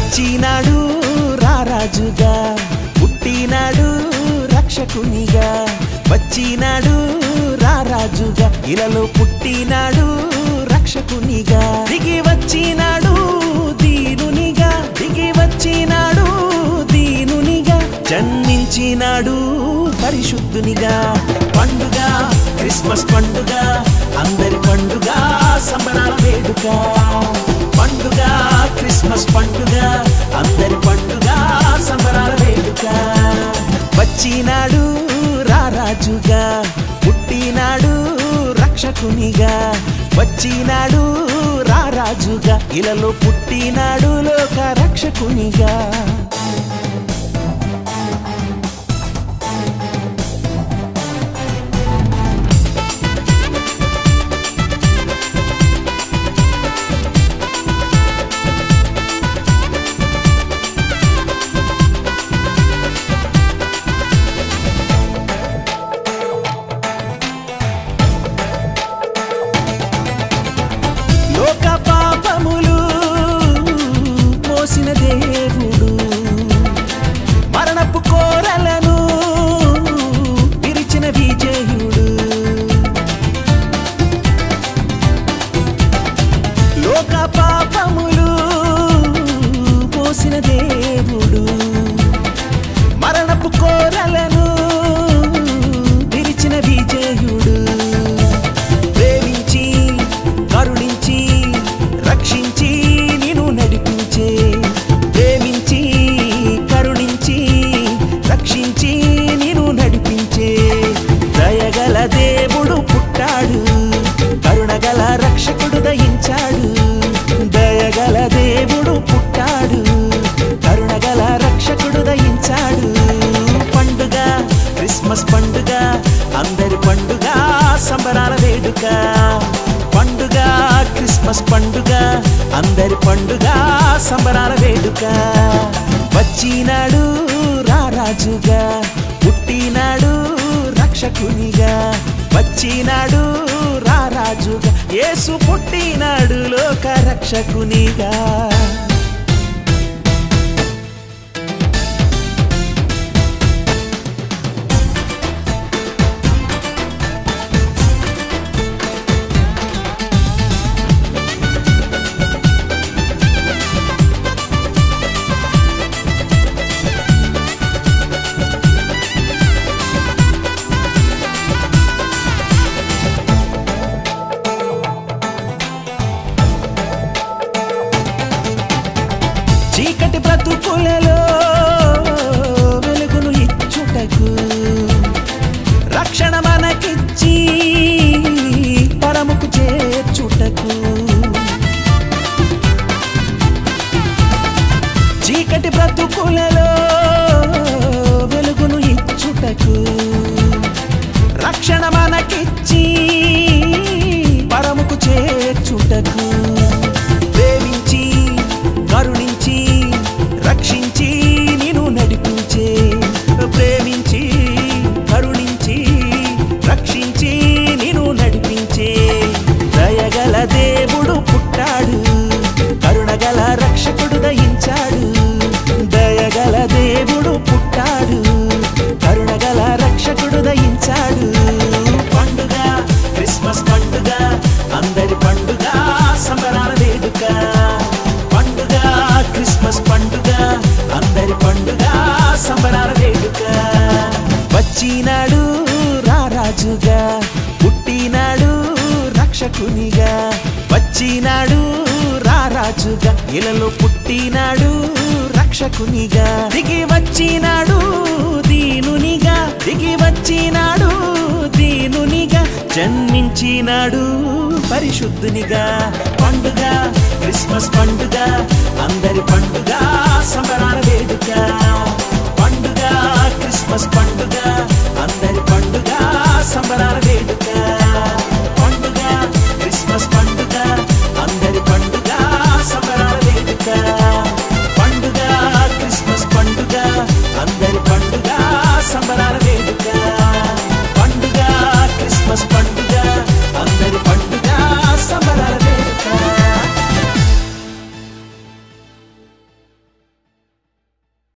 వచ్చినాడు రారాజుగా పుట్టినాడు రక్షకునిగా వచ్చినాడు రారాజుగా ఇలలో పుట్టినాడు రక్షకునిగా దిగి వచ్చినాడు దీనునిగా దిగి వచ్చినాడు దీనునిగా జన్మించినాడు పరిశుద్ధునిగా పండుగ క్రిస్మస్ పండుగ అందరి పండుగ సంబరాల వేడుక పండుగ క్రిస్మస్ పండుగ అందరి పండుగ సంబరాల వేడుక వచ్చినాడు రారాజుగా పుట్టినాడు రక్షకునిగా వచ్చినాడు రారాజుగా ఇలలో పుట్టినాడు లోక రక్షకునిగా లోక పాపములు మోసిన దేవుడు మరణపు కోరలను విరిచిన విజయుడు లోక పాపములు మోసిన దేవుడు మరణపు కోరలను విరిచిన విజయుడు ప్రేమించి కరుణించి రక్షించి నిన్ను నడిపించే ప్రేమించి కరుణించి రక్షించి నిన్ను నడిపించే దయగల దేవుడు పుట్టాడు కరుణగల రక్షకుడు దయించాడు దయగల దేవుడు పుట్టాడు కరుణగల రక్షకుడు దయించాడు పండుగ క్రిస్మస్ పండుగ అందరి పండుగ సంబరాల వేడుక పండుగ క్రిస్మస్ పండుగ అందరి పండుగ సంబరాల వేడుక వచ్చినాడు రారాజుగా పుట్టినాడు రక్షకునిగా వచ్చినాడు రారాజుగా యేసు పుట్టినాడు లోక రక్షకునిగా చీకటి బ్రతుకులలో వెలుగును ఇచ్చుటకు రక్షణ మనకిచ్చి పరముకు చేర్చుటకు చీకటి బ్రతుకులలో వెలుగును ఇచ్చుటకు రక్షణ మనకిచ్చి పరముకు చేర్చుటకు ప్రేమించి కరుణించి రక్షించి నిన్ను నడిపించే ప్రేమించి కరుణించి రక్షించి నిన్ను నడిపించే దయగల దేవుడు పుట్టాడు కరుణగల రక్షకుడు దయించాడు దయగల దేవుడు పుట్టాడు కరుణగల రక్షకుడు దయించాడు పండుగ క్రిస్మస్ పండుగ అందరి పండుగ సంబరాల వేడుక పండుగ క్రిస్మస్ పండుగ అందరి పండుగ సంబరాల వేడుక వచ్చినాడు రారాజుగా పుట్టినాడు రక్షకునిగా వచ్చినాడు రారాజుగా ఇలలో పుట్టినాడు రక్షకునిగా దిగి వచ్చినాడు దీనునిగా దిగి వచ్చినాడు దీనునిగా జన్మించినాడు పరిశుద్ధునిగా పండుగ క్రిస్మస్ పండుగ అందరి పండుగ సంబరాల వేడుక పండుగ క్రిస్మస్ పండుగ